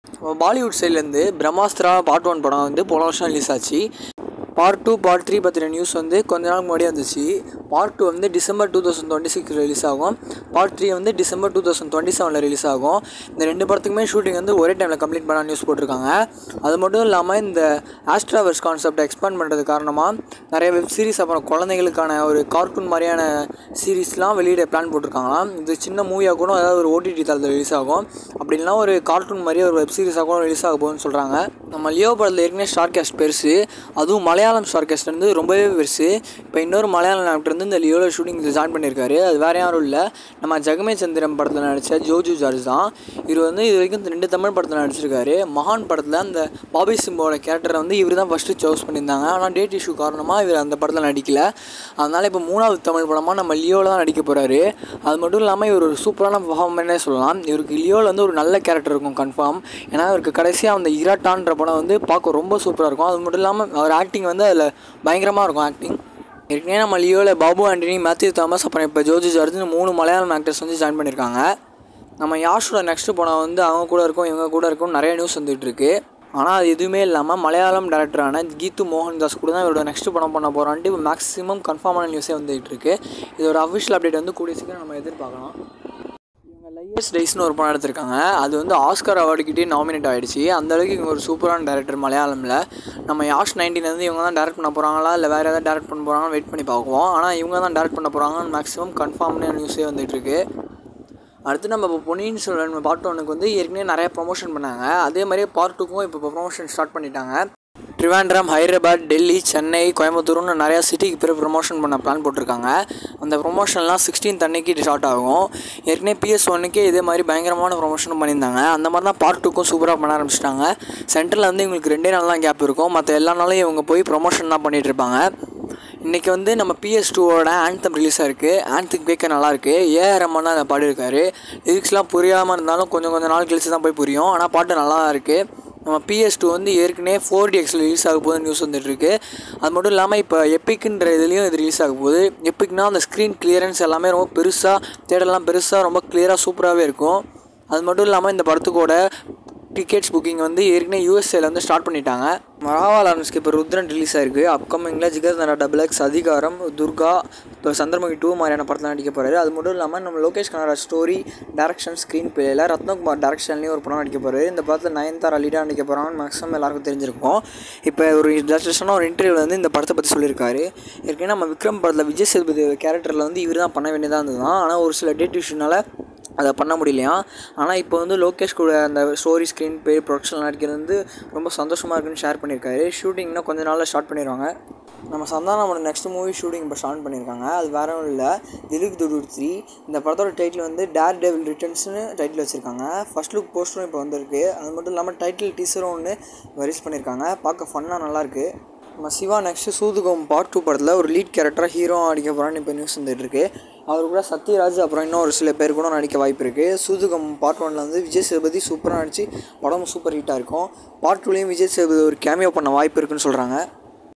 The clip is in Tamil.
பாலிவுட் சைட்லேருந்து பிரம்மாஸ்திரா பார்ட் ஒன் படம் வந்து போன வருஷம் ரிலீஸ் ஆச்சு பார்ட் டூ பார்ட் த்ரீ பற்றின நியூஸ் வந்து கொஞ்ச நாள் முன்னாடியே வந்துச்சு பார்ட் டூ வந்து December two thousand twenty six release ஆகும் பார்ட் த்ரீ வந்து டிசம்பர் டூ தௌசண்ட் டுவெண்ட்டி செவனில் ரிலீஸ் ஆகும் இந்த ரெண்டு படத்துக்குமே ஷூட்டிங் வந்து ஒரே டைமில் கம்ப்ளீட் பண்ண நியூஸ் போட்டிருக்காங்க அது மட்டும் இல்லாமல் இந்த ஆஸ்ட்ராவர்ஸ் கான்செப்டை எக்ஸ்பேண்ட் பண்ணுறது காரணமாக நிறைய வெப் சீரிஸ் அப்புறம் குழந்தைங்களுக்கான ஒரு கார்ட்டூன் மாதிரியான சீரீஸ்லாம் வெளியிட பிளான் போட்டிருக்காங்களாம் இது சின்ன மூவியாக கூட ஏதாவது ஒரு ஓடிடி தளத்தில் ரிலீஸ் ஆகும் அப்படி இல்லைனா ஒரு கார்ட்டூன் மாதிரியே ஒரு வெப் சீரிஸாக கூட ரிலீஸ் ஆக போகுதுன்னு சொல்கிறாங்க நம்ம லியோ படத்தில் ஏற்கனவே ஸ்டார் கேஸ்ட் பெருசு அதுவும் மலையாளம் ஸ்டார் கேஸ்ட் வந்து ரொம்பவே பெருசு இப்போ இன்னொரு மலையாளம் ஆக்டர் வந்து இந்த லியோவில் ஷூட்டிங் ஜாயின் பண்ணியிருக்காரு அது வேறு யாரும் இல்லை நம்ம ஜெகமே சந்திரம் படத்தில் நடித்த ஜோஜு ஜார்ஜ் தான் இவர் வந்து இது வரைக்கும் இந்த ரெண்டு தமிழ் படத்தில் நடிச்சிருக்காரு மகான் படத்தில் அந்த பாபி சிம்போட கேரக்டரை வந்து இவர் தான் ஃபஸ்ட்டு சூஸ் பண்ணியிருந்தாங்க ஆனால் டேட் இஷ்யூ காரணமாக இவர் அந்த படத்தில் நடிக்கல அதனால் இப்போ மூணாவது தமிழ் படமாக நம்ம லியோவில் தான் நடிக்க போகிறாரு அது மட்டும் இல்லாமல் இவர் ஒரு சூப்பரான பர்ஃபார்மனே சொல்லலாம் இவருக்கு லியோவில் வந்து ஒரு நல்ல கேரக்டர் இருக்கும் கன்ஃபார்ம் ஏன்னா இவருக்கு கடைசியாக அந்த இராட்டான்ற படம் வந்து பார்க்க ரொம்ப சூப்பராக இருக்கும் அது மட்டும் இல்லாமல் அவர் ஆக்டிங் வந்து அதில் பயங்கரமாக இருக்கும் ஆக்டிங் ஏற்கனவே நம்ம லியோவில் பாபு ஆண்டனி மேத்யூ தாமஸ் அப்புறம் இப்போ ஜோஜி ஜார்ஜ்னு மூணு மலையாளம் ஆக்டர்ஸ் வந்து ஜாயின் பண்ணியிருக்காங்க நம்ம யாஷோட நெக்ஸ்ட் படம் வந்து அவங்க கூட இருக்கும் இவங்க கூட இருக்கும் நிறைய நியூஸ் வந்துகிட்டு இருக்கு ஆனால் அது எதுவுமே இல்லாமல் மலையாளம் டேரக்டரான கீத்து மோகன்தாஸ் கூட தான் இவரோட நெக்ஸ்ட் படம் பண்ண போகிறான்ட்டு இப்போ மேக்ஸிமம் கன்ஃபார்மான நியூஸே வந்துகிட்டு இருக்கு இதோட அஃபிஷியல் அப்டேட் வந்து கூடிய சீக்கிரம் நம்ம எதிர்பார்க்கலாம் இவங்க லையஸ் டைஸ்னு ஒரு படம் எடுத்திருக்காங்க அது வந்து ஆஸ்கார் அவார்டுக்கிட்டே நாமினேட் ஆகிடுச்சு அந்த அளவுக்கு இவங்க ஒரு சூப்பரான டேரக்டர் மலையாளமில் நம்ம யாஷ் நைன்டீன் வந்து இவங்க தான் டேரக்ட் பண்ண போகிறாங்களா இல்லை வேறு ஏதாவது டேரக்ட் பண்ண போகிறாங்கன்னு வெயிட் பண்ணி பார்க்குவோம் ஆனால் இவங்க தான் டேரக்ட் பண்ண போகிறாங்கன்னு மேக்ஸிமம் கன்ஃபார்ம்னு நியூஸே வந்துட்டு இருக்கு அடுத்து நம்ம இப்போ பொன்னியின் செல்வன் பார்ட் ஒனுக்கு வந்து ஏற்கனவே நிறைய ப்ரொமோஷன் பண்ணாங்க அதே மாதிரியே பார்ட் டூக்கும் இப்போ ப்ரொமோஷன் ஸ்டார்ட் பண்ணிட்டாங்க ட்ரிவாண்ட்ரம் ஹைதராபாத் டெல்லி சென்னை கோயம்புத்தூர்னு நிறையா சிட்டிக்கு பிறகு ப்ரொமோஷன் பண்ண பிளான் போட்டிருக்காங்க அந்த ப்ரொமோஷன்லாம் சிக்ஸ்டீன் அன்னைக்கு ஸ்டார்ட் ஆகும் ஏற்கனவே பிஎஸ் ஒன்னுக்கே இதே மாதிரி பயங்கரமான ப்ரொமோஷனும் பண்ணியிருந்தாங்க அந்த மாதிரி தான் பார்ட் டூக்கும் சூப்பராக பண்ண ஆரம்பிச்சிட்டாங்க சென்டரில் வந்து இவங்களுக்கு ரெண்டே நாள் தான் கேப் இருக்கும் மற்ற எல்லா நாளும் இவங்க போய் ப்ரொமோஷன் தான் பண்ணிகிட்டு இருப்பாங்க இன்றைக்கி வந்து நம்ம பிஎஸ் டூவோட ஆன்தம் ரிலீஸ் ஆயிருக்கு ஆன்த்துக்கு கேட்க நல்லாயிருக்கு ஏஆர் ரமன் தான் அதை பாடியிருக்காரு லிரிக்ஸ்லாம் புரியாமல் இருந்தாலும் கொஞ்சம் கொஞ்சம் நாள் கழிச்சு தான் போய் புரியும் ஆனால் பாட்டு நல்லா தான் இருக்குது நம்ம பிஎஸ் டூ வந்து ஏற்கனவே ஃபோர் டிஎக்ஸில் ரிலீஸ் ஆக போகுது நியூஸ் வந்துட்டுருக்கு அது மட்டும் இல்லாமல் இப்போ எப்பிக்குன்ற இதுலேயும் இது ரிலீஸ் ஆக போகுது எப்பிக்னா அந்த ஸ்க்ரீன் கிளியரன்ஸ் எல்லாமே ரொம்ப பெருசாக தேடலாம் பெருசாக ரொம்ப கிளியராக சூப்பராகவே இருக்கும் அது மட்டும் இல்லாமல் இந்த படத்துக்கோட டிக்கெட்ஸ் புக்கிங் வந்து ஏற்கனவே யூஎஸ்ஏல வந்து ஸ்டார்ட் பண்ணிட்டாங்க மராவா லாரன்ஸ்க்கு இப்போ ருத்ரன் ரிலீஸ் ஆயிருக்கு அப்கமிங்கில் ஜிகர் நரா டபுள் எக்ஸ் அதிகாரம் துர்கா இப்போ சந்திரமுகி டூ மாதிரியான படத்தில் நடிக்க போகிறாரு அது மட்டும் இல்லாமல் நம்ம லோகேஷ் கனராஜ் ஸ்டோரி டேரக்ஷன் ஸ்க்ரீன் பிளேயில் ரத்னகுமார் டேரக்ஷன்லேயும் ஒரு படம் நடிக்க போகிறாரு இந்த படத்தில் நயன்தாரா லீடாக நடிக்க போகிறாங்கன்னு மேக்ஸிமம் எல்லாருக்கும் தெரிஞ்சிருக்கும் இப்போ ஒரு ஜஸ்டான ஒரு இன்டர்வியூவில் வந்து இந்த படத்தை பற்றி சொல்லியிருக்காரு ஏற்கனவே நம்ம விக்ரம் படத்தில் விஜய் சேதுபதி கேரக்டரில் வந்து இவர் தான் பண்ண வேண்டியதாக இருந்தது ஆனால் ஒரு சில டேட் இஷ்யூனால அதை பண்ண முடியலையா ஆனால் இப்போ வந்து லோகேஷ் கூட அந்த ஸ்டோரி ஸ்க்ரீன் பே ப்ரொடக்ஷன் நடிக்கிறது வந்து ரொம்ப சந்தோஷமாக இருக்குன்னு ஷேர் பண்ணியிருக்காரு ஷூட்டிங்னா கொஞ்ச நாளில் ஸ்டார்ட் பண்ணிடுவாங்க நம்ம சந்தானமோட நெக்ஸ்ட் மூவி ஷூட்டிங் இப்போ ஸ்டார்ட் பண்ணியிருக்காங்க அது வேற ஒன்றும் இல்லை திலுக் துடூர் த்ரீ இந்த படத்தோட டைட்டில் வந்து டேர் டெவில் ரிட்டர்ன்ஸ்னு டைட்டில் வச்சுருக்காங்க ஃபர்ஸ்ட் லுக் போஸ்டரும் இப்போ வந்திருக்கு அது மட்டும் இல்லாமல் டைட்டில் டீசரும் ஒன்று ரிலீஸ் பண்ணியிருக்காங்க பார்க்க ஃபன்னாக நல்லாயிருக்கு நம்ம சிவா நெக்ஸ்ட்டு சூதுகம் பார்ட் டூ படத்தில் ஒரு லீட் கேரக்டராக ஹீரோ அடிக்க போகிறான்னு இப்போ நியூஸ் வந்துட்டுருக்கு அவர் கூட சத்யராஜ் அப்புறம் இன்னும் ஒரு சில பேர் கூட நடிக்க வாய்ப்பு இருக்குது சூதுகம் பார்ட் ஒனில் வந்து விஜய் சேதுபதி சூப்பராக நடிச்சு படமும் சூப்பர் ஹிட்டாக இருக்கும் பார்ட் டூலேயும் விஜய் சேதுபதி ஒரு கேமியோ பண்ண வாய்ப்பு இருக்குன்னு சொல்கிறாங்க